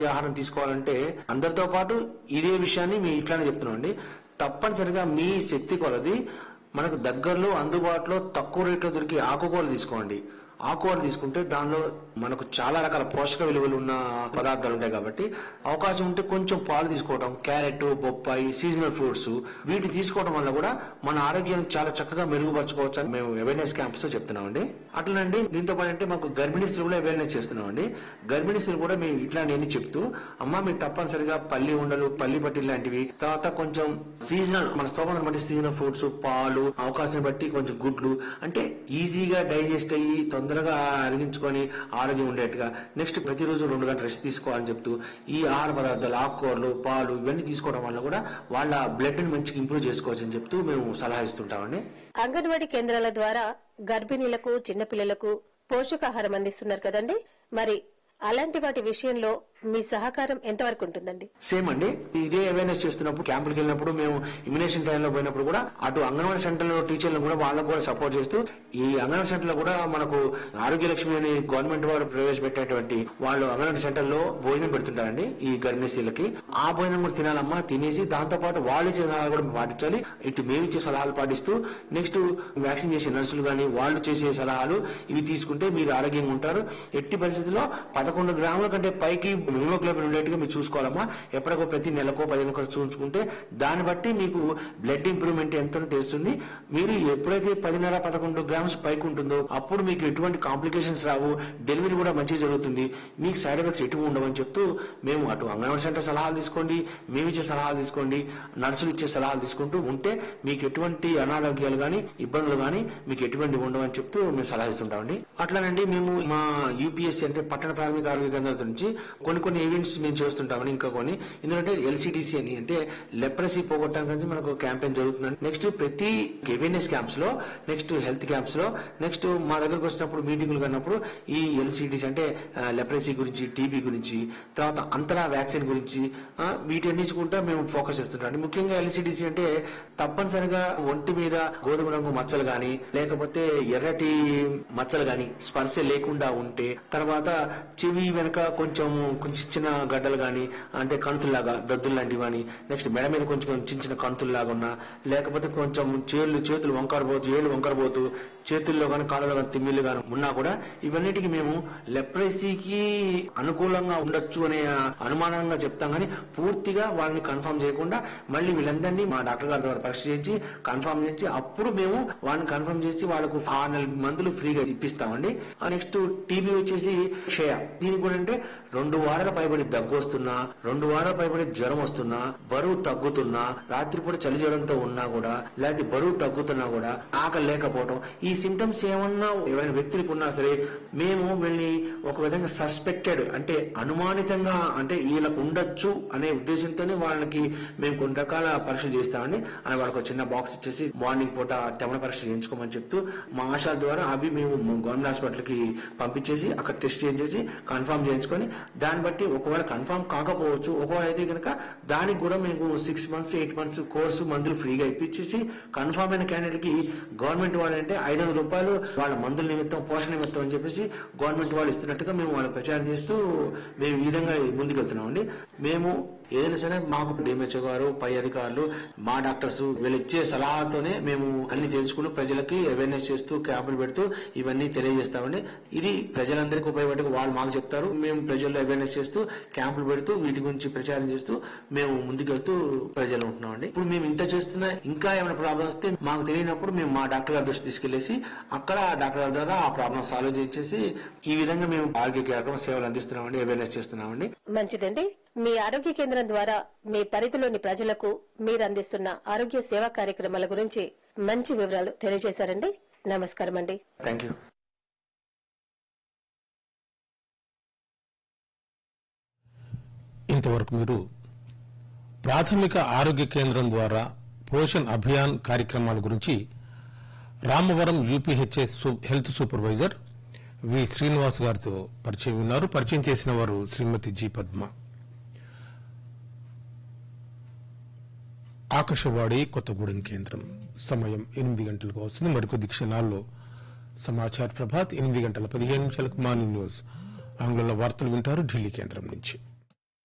ఆహారం తీసుకోవాలంటే అందరితో పాటు ఇదే విషయాన్ని మీ ఇట్లానే చెప్తున్నాం అండి తప్పనిసరిగా మీ శక్తి కొలది మనకు దగ్గరలో అందుబాటులో తక్కువ రేట్లో దొరికి ఆకుకూరలు తీసుకోండి ఆకుకూరలు తీసుకుంటే దానిలో మనకు చాలా రకాల పోషక విలువలు ఉన్న పదార్థాలు ఉంటాయి కాబట్టి అవకాశం ఉంటే కొంచెం పాలు తీసుకోవడం క్యారెట్ బొప్పాయి సీజనల్ ఫ్రూట్స్ వీటి తీసుకోవడం వల్ల కూడా మన ఆరోగ్యాన్ని చాలా చక్కగా మెరుగుపరచుకోవచ్చు అని మేము అవేర్నెస్ క్యాంప్స్ తో చెప్తున్నామండి అట్లనండి దీంతో పాటు అంటే మాకు గర్భిణీ స్త్రీలు కూడా అవేర్నెస్ చేస్తున్నామండి గర్భిణీ స్త్రీలు కూడా మేము ఇట్లాంటివన్నీ చెప్తూ అమ్మ మీరు తప్పనిసరిగా పల్లి ఉండలు పల్లి పట్టి లాంటివి తర్వాత కొంచెం సీజనల్ మన స్తోమను బట్టి సీజనల్ ఫ్రూట్స్ పాలు అవకాశం బట్టి కొంచెం గుడ్లు అంటే ఈజీగా డైజెస్ట్ అయ్యి తొందరగా అరిగించుకొని ఆరోగ్యం ఉండేట్టుగా నెక్స్ట్ ప్రతిరోజు రెండు గంటలు రెస్ట్ తీసుకోవాలని చెప్తూ ఈ ఆహార పదార్థాలు ఆకుకూరలు పాలు ఇవన్నీ తీసుకోవడం వల్ల కూడా వాళ్ళ బ్లడ్ ని మంచిగా ఇంప్రూవ్ చేసుకోవచ్చు అని చెప్తూ మేము సలహా ఇస్తుంటామండి అంగన్వాడీ కేంద్రాల ద్వారా గర్భిణీలకు చిన్నపిల్లలకు పోషకాహారం అందిస్తున్నారు కదండి మరి అలాంటి వాటి విషయంలో మీ సహకారం ఎంతవరకు ఉంటుందండి సేమ్ అండి ఇదే అవేర్నెస్ చేస్తున్నప్పుడు క్యాంపులకు వెళ్ళినప్పుడు మేము ఇమ్యునేషన్ టైంలో పోయినప్పుడు కూడా అటు అంగన్వాడీ సెంటర్లో టీచర్లు కూడా వాళ్ళకు కూడా సపోర్ట్ చేస్తూ ఈ అంగన్వాడీ సెంటర్లో కూడా మనకు ఆరోగ్య లక్ష్మి అని గవర్నమెంట్ వారు ప్రవేశపెట్టినటువంటి వాళ్ళు అంగన్వాడీ సెంటర్లో భోజనం పెడుతుంటారండి ఈ గర్భిణీ స్త్రీలకి ఆ భోజనం కూడా తినాలమ్మా తినేసి దాంతో పాటు వాళ్ళు ఇచ్చే సలహాలు కూడా పాటించాలి ఇటు మేము ఇచ్చే సలహాలు పాటిస్తూ నెక్స్ట్ వ్యాక్సిన్ చేసే నర్సులు కానీ వాళ్ళు చేసే సలహాలు ఇవి తీసుకుంటే మీరు ఆరోగ్యంగా ఉంటారు ఎట్టి పరిస్థితుల్లో పదకొండు గ్రాముల కంటే పైకి హిమోగ్లోబిన్ ఉండేట్టుగా మీరు చూసుకోవాలమ్మా ఎప్పటికో ప్రతి నెలకో పదిహేనుకో చూసుకుంటే దాన్ని బట్టి మీకు బ్లడ్ ఇంప్రూవ్మెంట్ ఎంతో తెలుస్తుంది మీరు ఎప్పుడైతే పదిన్నర పదకొండు గ్రామ్స్ పైకి ఉంటుందో అప్పుడు మీకు ఎటువంటి కాంప్లికేషన్స్ రావు డెలివరీ కూడా మంచిగా జరుగుతుంది మీకు సైడ్ ఎఫెక్ట్స్ ఎటు ఉండవని చెప్తూ మేము అటు అంగన్వాడీ సెంటర్ సలహాలు తీసుకోండి మేము ఇచ్చే సలహాలు తీసుకోండి నర్సులు ఇచ్చే సలహాలు తీసుకుంటూ ఉంటే మీకు ఎటువంటి అనారోగ్యాలు కానీ ఇబ్బందులు కానీ మీకు ఎటువంటి ఉండవని చెప్తూ మేము సలహా ఇస్తుంటామండి అట్లానండి మేము మా యూపీఎస్సీ అంటే పట్టణ ప్రాథమిక ఆరోగ్య కేంద్రాల నుంచి కొన్ని కొన్ని ఈవెంట్స్ మేము చేస్తుంటామని ఇంకా కొన్ని ఎందుకంటే ఎల్సిడిసి అని అంటే లెప్రసీ పోగొట్టడానికి మనకు క్యాంపెయిన్ జరుగుతుందండి నెక్స్ట్ ప్రతి అవేర్నెస్ క్యాంప్స్ లో నెక్స్ట్ హెల్త్ క్యాంప్స్ లో నెక్స్ట్ మా దగ్గరకు వచ్చినప్పుడు మీటింగ్లు కన్నప్పుడు ఈ ఎల్సిడిసి అంటే లెప్రసీ గురించి టీబీ గురించి తర్వాత అంతరా వ్యాక్సిన్ గురించి ఆ, వీటన్నిటి కూడా మేము ఫోకస్ చేస్తుంటాం ముఖ్యంగా ఎల్సిడిసి అంటే తప్పనిసరిగా ఒంటి మీద గోధుమ రంగు మచ్చలు గాని లేకపోతే ఎర్రటి మచ్చలు గాని స్పర్శ లేకుండా ఉంటే తర్వాత చెవి వెనక కొంచెం కొంచెం చిన్న గడ్డలు గాని అంటే కంతుల్లాగా దద్దులు లాంటివి కానీ నెక్స్ట్ మెడ మీద కొంచెం చిన్న చిన్న కంతుల్లాగా ఉన్నా లేకపోతే కొంచెం చేతులు చేతులు వంకరబోతు ఏళ్ళు వంకరబోతు చేతుల్లో కానీ కాళ్ళలో కానీ తిమ్మిళ్ళు కానీ ఉన్నా కూడా ఇవన్నిటికి మేము లెప్రసీకి అనుకూలంగా ఉండొచ్చు అనే అనుమానంగా చెప్తాం కానీ పూర్తిగా వాళ్ళని కన్ఫర్మ్ చేయకుండా మళ్ళీ వీళ్ళందరినీ మా డాక్టర్ గారి ద్వారా పరీక్ష చేసి కన్ఫర్మ్ చేసి అప్పుడు మేము వాళ్ళని కన్ఫర్మ్ చేసి వాళ్ళకు ఆరు నెలల మందులు ఫ్రీగా ఇప్పిస్తామండి నెక్స్ట్ టీబీ వచ్చేసి క్షయ దీనికి కూడా అంటే రెండు వారాల పైబడి దగ్గు వస్తున్నా రెండు వారాల పైబడి జ్వరం వస్తున్నా బరువు తగ్గుతున్నా రాత్రిపూట చలి జ్వరంతో ఉన్నా కూడా లేకపోతే బరువు తగ్గుతున్నా కూడా ఆకలి లేకపోవడం ఈ సిమ్టమ్స్ ఏమన్నా ఎవరైనా వ్యక్తులకు ఉన్నా సరే మేము వీళ్ళని ఒక విధంగా సస్పెక్టెడ్ అంటే అనుమానితంగా అంటే వీళ్ళకు ఉండొచ్చు అనే ఉద్దేశంతోనే వాళ్ళకి మేము కొన్ని రకాల పరీక్షలు చేస్తామండి అని వాళ్ళకి ఒక చిన్న బాక్స్ ఇచ్చేసి మార్నింగ్ పూట తెమల పరీక్ష చేయించుకోమని చెప్తూ మా ఆశా ద్వారా అవి మేము గవర్నమెంట్ హాస్పిటల్ కి పంపించేసి అక్కడ టెస్ట్ చేయించేసి కన్ఫర్మ్ చేయించుకొని దాన్ని బట్టి ఒకవేళ కన్ఫర్మ్ కాకపోవచ్చు ఒకవేళ అయితే కనుక దానికి కూడా మేము six months eight months course మందులు ఫ్రీగా ఇప్పించేసి కన్ఫర్మ్ అయిన క్యాండిడేట్ కి గవర్నమెంట్ వాళ్ళు అంటే ఐదు వందల రూపాయలు వాళ్ళ మందుల నిమిత్తం పోషణ నిమిత్తం అని చెప్పేసి గవర్నమెంట్ వాళ్ళు ఇస్తున్నట్టుగా మేము వాళ్ళకి ప్రచారం చేస్తూ మేము ఈ విధంగా ముందుకెళ్తున్నామండి మేము ఏదైనా సరే మాకు డిఎంహెచ్ఓ గారు పై అధికారులు మా డాక్టర్స్ వీళ్ళు ఇచ్చే సలహాతోనే మేము అన్ని తెలుసుకుని ప్రజలకి అవేర్నెస్ చేస్తూ క్యాంపులు పెడుతూ ఇవన్నీ తెలియజేస్తామండి ఇది ప్రజలందరికీ ఉపయోగపడే వాళ్ళు మాకు చెప్తారు మేము ప్రజల్లో అవేర్నెస్ చేస్తూ క్యాంపులు పెడుతూ వీటి గురించి ప్రచారం చేస్తూ మేము ముందుకెళ్తూ ప్రజలు ఉంటున్నామండి ఇప్పుడు మేము ఇంత చేస్తున్నా ఇంకా ఏమైనా ప్రాబ్లం వస్తే మాకు తెలియనప్పుడు మేము మా డాక్టర్ గారి దృష్టి తీసుకెళ్లేసి అక్కడ ఆ డాక్టర్ గారి ద్వారా ఆ ప్రాబ్లం సాల్వ్ చేసేసి ఈ విధంగా మేము ఆరోగ్య కార్యక్రమ సేవలు అందిస్తున్నామండి అవేర్నెస్ చేస్తున్నామండి మంచిదండి మీ ఆరోగ్య కేంద్రం ద్వారా మీ పరిధిలోని ప్రజలకు మీరు అందిస్తున్న ఆరోగ్య సేవా కార్యక్రమాల గురించి మంచి వివరాలు తెలియజేశారండి నమస్కారం అండి థ్యాంక్ యూ ఇంతవరకు మీరు ప్రాథమిక ఆరోగ్య కేంద్రం ద్వారా పోషణ్ అభియాన్ కార్యక్రమాల గురించి Ramavaram UPHS health supervisor V Srinivas గారితో పరిచయం ఉన్నారు పరిచయం చేసిన వారు శ్రీమతి జి పద్మ ఆకాశవాణి కొత్తగూడెం కేంద్రం సమయం ఎనిమిది గంటలకు వస్తుంది మరికొద్ది క్షణాల్లో సమాచార ప్రభాత్ ఎనిమిది గంటల పదిహేను నిమిషాలకు మార్నింగ్ న్యూస్ ఆంగ్లంలో వార్తలు వింటారు ఢిల్లీ కేంద్రం నుంచి